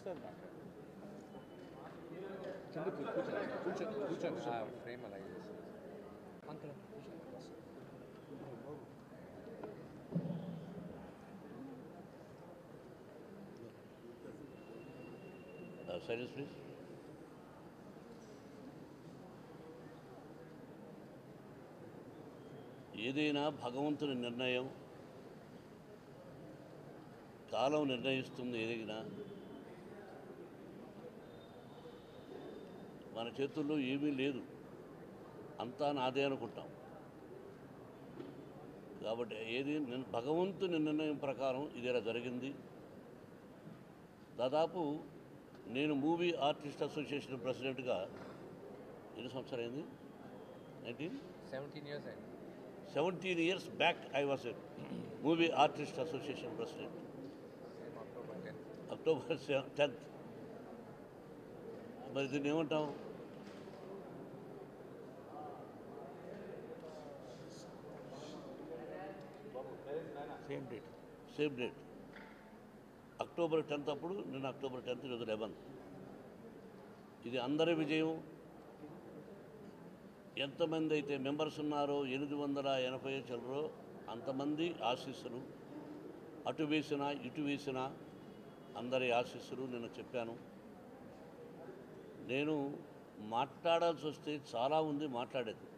sir మాట్లాడు కింద కూ- కూర్చోండి కూర్చోండి కూర్చోండి ఆ ఫ్రేమ్ అలాగే చేసి అంకుల్ సైలెన్స్ ప్లీజ్ ఏదైనా భగవంతుని నిర్ణయం కాలం నిర్ణయిస్తుంది ఏదైనా మన చేతుల్లో ఏమీ లేదు అంతా నాదే అనుకుంటాం కాబట్టి ఏది నిర్- భగవంతుని నిర్ణయం ప్రకారం ఇది ఇలా జరిగింది దాదాపు నేను మూవీ ఆర్టిస్ట్ అసోసియేషన్ ప్రెసిడెంట్గా ఎన్ని సంవత్సరాలు అయింది నైన్టీన్ సెవెంటీన్ ఇయర్స్ అయింది seventeen years back I was a movie artist association president same October tenth October tenth మరి దీన్ని ఏమంటాం same date same date October tenth అప్పుడు నిన్న అక్టోబర్ టెన్త్ ఈరోజు లెవెన్త్ ఇది అందరి విజయం ఎంతమంది అయితే మెంబర్స్ ఉన్నారో ఎనిమిది వందల ఎనభై చిల్లరో అంతమంది ఆశీస్సులు అటు వేసినా ఇటు వేసినా అందరి ఆశీస్సులు నేను చెప్పాను నేను మాట్లాడాల్సి వస్తే చాలా ఉంది మాట్లాడేది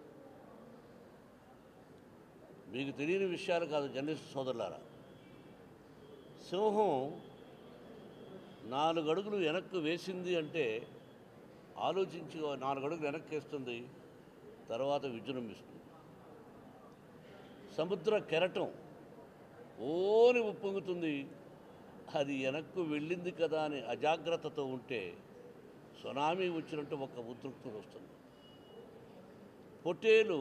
మీకు తెలియని విషయాలు కాదు జర్నలిస్ట్ సోదరులారా సింహం నాలుగు అడుగులు వెనక్కు వేసింది అంటే ఆలోచించి నాలుగు అడుగులు వెనక్కి వేస్తుంది తర్వాత విజృంభిస్తుంది సముద్ర కెరటం ఓని ఉప్పొంగుతుంది అది వెనక్కు వెళ్ళింది కదా అని అజాగ్రత్తతో ఉంటే సునామీ వచ్చినట్టు ఒక ఉద్రిక్తులు వస్తుంది పొట్టేలు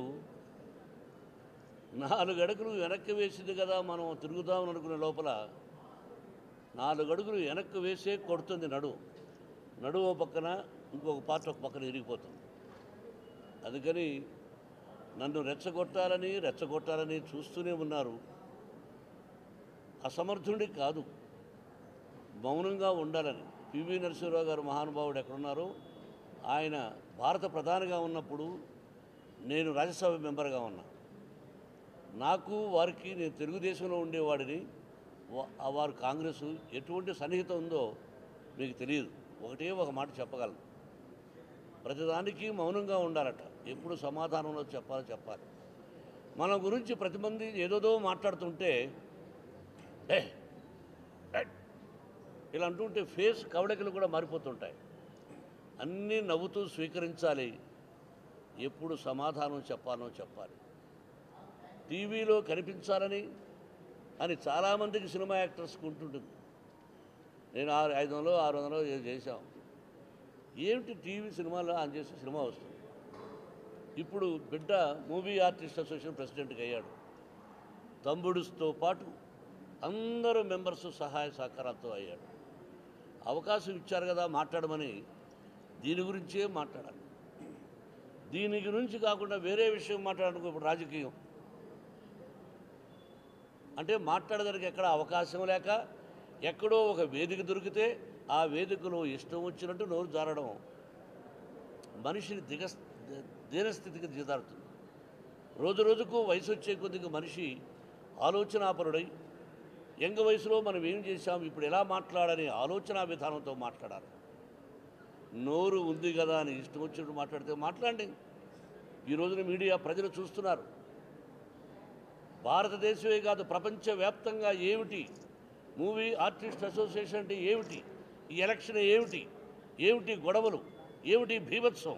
నాలుగు అడుగులు వెనక్కి వేసింది కదా మనం తిరుగుదామని అనుకునే లోపల నాలుగు అడుగులు వెనక్కి వేసే కొడుతుంది నడువు నడువు ఓ పక్కన ఇంకొక పార్ట్ ఒక పక్కన ఇరిగిపోతుంది అందుకని నన్ను రెచ్చగొట్టాలని రెచ్చగొట్టాలని చూస్తూనే ఉన్నారు అసమర్థుడి కాదు మౌనంగా ఉండాలని పివి నరసింహరావు గారు మహానుభావుడు ఎక్కడున్నారో ఆయన భారత ప్రధానిగా ఉన్నప్పుడు నేను రాజ్యసభ మెంబర్గా ఉన్నా నాకు వారికి నేను తెలుగుదేశంలో ఉండేవాడిని వా- ఆ వారు కాంగ్రెస్ ఎటువంటి సన్నిహితం ఉందో మీకు తెలియదు ఒకటే ఒక మాట చెప్పగలను ప్రతిదానికి మౌనంగా ఉండాలట ఎప్పుడు సమాధానంలో చెప్పాలో చెప్పాలి మన గురించి ప్రతి మంది ఏదోదో మాట్లాడుతుంటే "ఏ, ఏ" ఇలా అంటుంటే ఫేస్ కవడకలు కూడా మారిపోతుంటాయి అన్నీ నవ్వుతూ స్వీకరించాలి ఎప్పుడు సమాధానం చెప్పాలో చెప్పాలి టీవీలో కనిపించాలని అని చాలామందికి సినిమా యాక్టర్స్కి ఉంటుంటుంది నేను ఆరు ఐదు వందలు ఆరు వందలు ఏ- చేశాం ఏమిటి టీవీ సినిమాలో ఆన్ చేసి సినిమా వస్తుంది ఇప్పుడు బిడ్డ మూవీ ఆర్టిస్ట్ అసోసియేషన్ ప్రెసిడెంట్గా అయ్యాడు తమ్ముడుతో పాటు అందరూ మెంబర్స్ సహాయ సహకారాలతో అయ్యాడు అవకాశం ఇచ్చారు కదా మాట్లాడమని దీని గురించే మాట్లాడాలి దీని గురించి కాకుండా వేరే విషయం మాట్లాడడానికి ఇప్పుడు రాజకీయం అంటే మాట్లాడడానికి ఎక్కడ అవకాశం లేక ఎక్కడో ఒక వేదిక దొరికితే ఆ వేదికలో ఇష్టం వచ్చినట్టు నోరు జారడం మనిషిని దిగ దీనస్థితికి దిగదారుతుంది రోజు రోజుకు వయసు వచ్చే కొద్దిగా మనిషి ఆలోచనాపరుడై యంగ వయసులో మనం ఏం చేశాం ఇప్పుడు ఎలా మాట్లాడని ఆలోచన విధానంతో మాట్లాడాలి నోరు ఉంది కదా అని ఇష్టం వచ్చినట్టు మాట్లాడితే మాట్లాడండి ఈ రోజున మీడియా ప్రజలు చూస్తున్నారు భారతదేశమే కాదు ప్రపంచవ్యాప్తంగా ఏమిటి మూవీ ఆర్టిస్ట్ అసోసియేషన్ అంటే ఏమిటి ఈ ఎలక్షన్ ఏమిటి ఏమిటి గొడవలు ఏమిటి భీభత్సం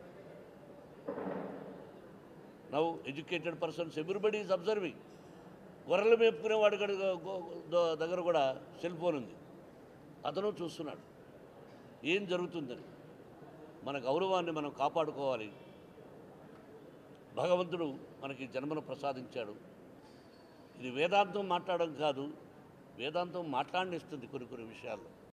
now educated persons everybody is observing గొర్రెలు మేపుకునేవాడి గడి- గో- దో- దగ్గర కూడా సెల్ ఫోన్ ఉంది అతను చూస్తున్నాడు ఏం జరుగుతుందని మన గౌరవాన్ని మనం కాపాడుకోవాలి భగవంతుడు మనకి జన్మను ప్రసాదించాడు ఇది వేదాంతం మాట్లాడడం కాదు వేదాంతం మాట్లాడనిస్తుంది కొన్ని కొన్ని విషయాల్లో